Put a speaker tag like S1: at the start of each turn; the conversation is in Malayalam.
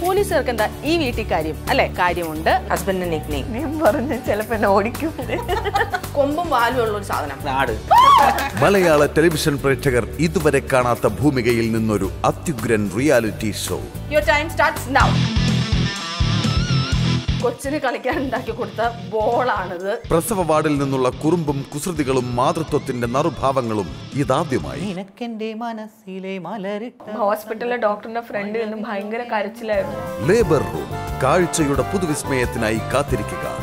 S1: പോലീസുകാർക്ക് എന്താ ഈ വീട്ടിൽ കാര്യം അല്ലെ കാര്യമുണ്ട്
S2: ഹസ്ബൻഡിന്റെ നിക് നെയിം
S3: ഞാൻ പറഞ്ഞു ചിലപ്പോ എന്നെ ഓടിക്കും
S1: കൊമ്പും വാലും ഉള്ള ഒരു സാധനം
S4: നാട്
S5: മലയാള ടെലിവിഷൻ പ്രേക്ഷകർ ഇതുവരെ കാണാത്ത ഭൂമികയിൽ നിന്നൊരു അത്യുഗ്രൻ reality show
S1: your time starts now കൊച്ചിന് കളിക്കാൻ ഉണ്ടാക്കി കൊടുത്ത ബോളാണിത്
S5: പ്രസവ വാർഡിൽ നിന്നുള്ള കുറുമ്പും കുസൃതികളും മാതൃത്വത്തിന്റെ നറുഭാവങ്ങളും ഇതാദ്യമായി
S4: നിനക്കെന്റെ മനസ്സിലെ മലരിട്ട
S3: ഹോസ്പിറ്റലിലെ ഡോക്ടറിന്റെ ഫ്രണ്ട് നിന്നും ഭയങ്കര കരച്ചിലായിരുന്നു
S5: ലേബർ റൂം കാഴ്ചയുടെ പുതുവിസ്മയത്തിനായി കാത്തിരിക്കുക